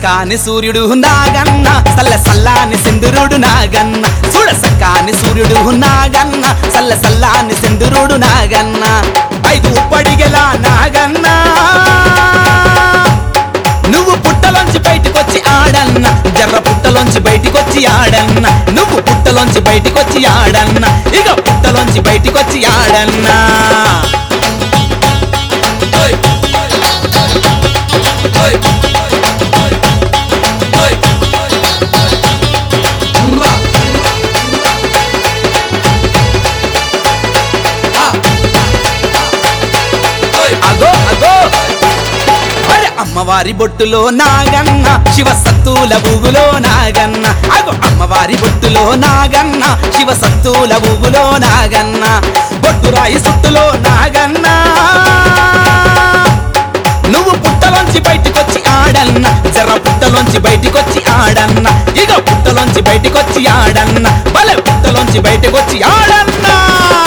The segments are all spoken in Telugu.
సక్కాని సూర్యుడు నాగన్న సల్ల సల్లాని సింధురుడు నాగన్న చూడ సక్కాని సూర్యుడు నాగన్న సల్ల సల్లాని సింధురుడు నాగన్న ఐదు పడిగెలా నాగన్న నువ్వు పుట్టలోంచి బయటికొచ్చి ఆడన్న జర్ర పుట్టలోంచి బయటికొచ్చి ఆడన్న నువ్వు పుట్టలోంచి బయటికొచ్చి ఆడన్న ఇక పుట్టలోంచి బయటికొచ్చి ఆడన్నా అగో అగో అరే అమ్మవారి బొట్టులో నాగన్న శివ సత్తుల ఊగులో నాగన్న అగో అమ్మవారి బొట్టులో నాగన్న శివ సత్తుల ఊగులో నాగన్న బొట్టురాయి సుట్టులో నాగన్న నువ్వు పుట్టలోంచి బయటికొచ్చి ఆడన్న జర పుట్టలోంచి బయటికొచ్చి ఆడన్న ఇక పుట్టలోంచి బయటికొచ్చి ఆడన్న భలే పుట్టలోంచి బయటికొచ్చి ఆడన్నా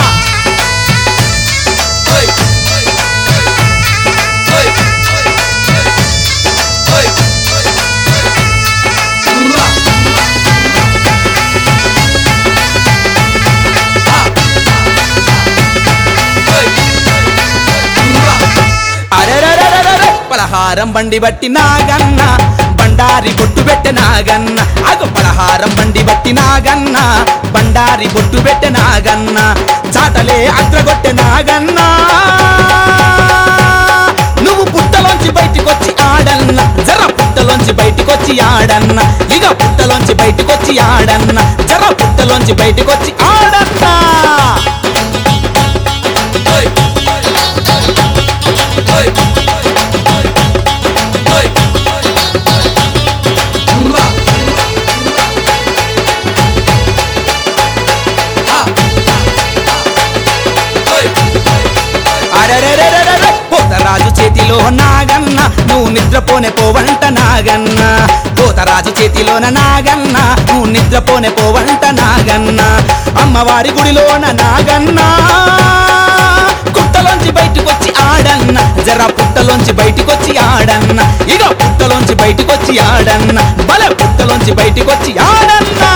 అరెరెరెరెరెరె, పలహారం బండి బట్టి నాగన్న బండారి బొట్టు పెట్టె నాగన్న అగు పలహారం బండి బట్టి నాగన్న బండారి బొట్టు పెట్టె నాగన్న చాటలే అగ్రగొట్టె నాగన్న నువ్వు పుట్టలోంచి బయటికొచ్చి ఆడన్న జర పుట్టలోంచి బయటికొచ్చి ఆడన్న ఇక పుట్టలోంచి బయటికొచ్చి ఆడన్న జర పుట్టలోంచి బయటికొచ్చి ఆడన్నా అరెరెరెరెరెరె, పోతరాజు చేతిలో నాగన్న నువ్వు నిద్రపోనే పోవంట నాగన్న పోతరాజు చేతిలోన నాగన్న నువ్వు నిద్రపోనే పోవంట నాగన్న అమ్మవారి గుడిలోన నాగన్న పుట్టలోంచి బయటికొచ్చి ఆడన్న జర పుట్టలోంచి బయటికొచ్చి ఆడన్న ఇక పుట్టలోంచి బయటికొచ్చి ఆడన్న బల పుట్టలోంచి బయటికొచ్చి ఆడన్నా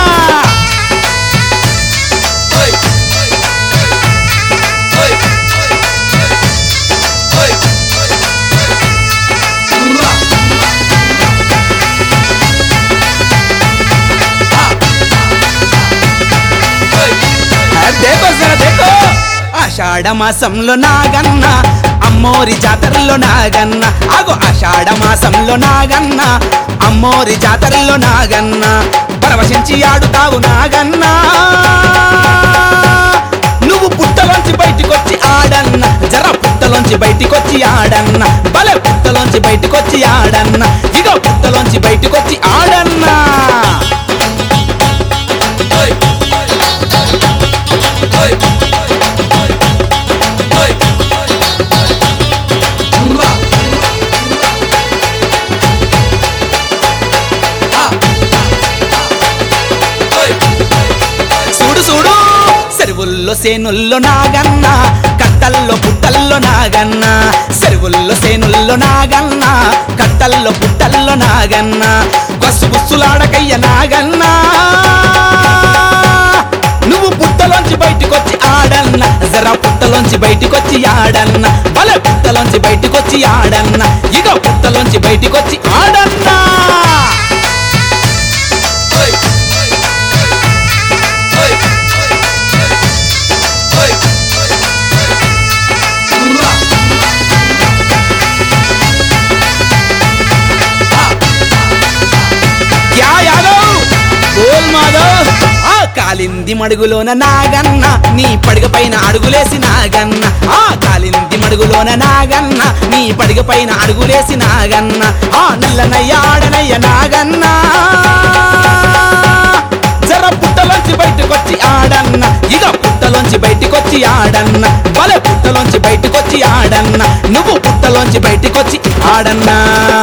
దేకో జర దేకో ఆషాఢ మాసంలో నాగన్న అమ్మోరి జాతరలో నాగన్న ఆగో ఆషాఢ మాసంలో నాగన్న అమ్మోరి జాతరలో నాగన్న పరవశించి ఆడుతావు నాగన్న నువ్వు పుట్టలోంచి బయటికొచ్చి ఆడన్న జర పుట్టలోంచి బయటికొచ్చి ఆడన్న భలే పుట్టలోంచి బయటికొచ్చి ఆడన్న ఇగో పుట్టలోంచి బయటికొచ్చి ఆడన్నా చూడు చూడు చెరువుల్లో సేనుల్లో నాగన్న కట్టల్లో పుట్టల్లో నాగన్న చెరువుల్లో సేనుల్లో నాగన్న కట్టల్లో పుట్టల్లో నాగన్న బస్సు బుస్సులాడకయ్య నాగన్న నువ్వు పుట్టలోంచి బయటికొచ్చి ఆడన్న జర పుట్టలోంచి బయటికొచ్చి ఆడన్న భలే పుట్టలోంచి బయటికొచ్చి ఆడన్న ఇక పుట్టలోంచి బయటికొచ్చి ఆడన్నా యా యాదవ్ గోల్ మాధవ్ ఆ కాలింది మడుగులోన నాగన్న నీ పడగ పైన అడుగులేసి నాగన్న ఆ కాలింది మడుగులోన నాగన్న నీ పడగ పైన అడుగులేసి నాగన్న ఆ నల్లనయ్య ఆడనయ్య నాగన్న జర పుట్టలోంచి బయటకొచ్చి ఆడన్న ఇక పుట్టలోంచి బయటికొచ్చి ఆడన్న భలే పుట్టలోంచి బయటికొచ్చి ఆడన్న నువ్వు పుట్టలోంచి బయటికొచ్చి ఆడన్నా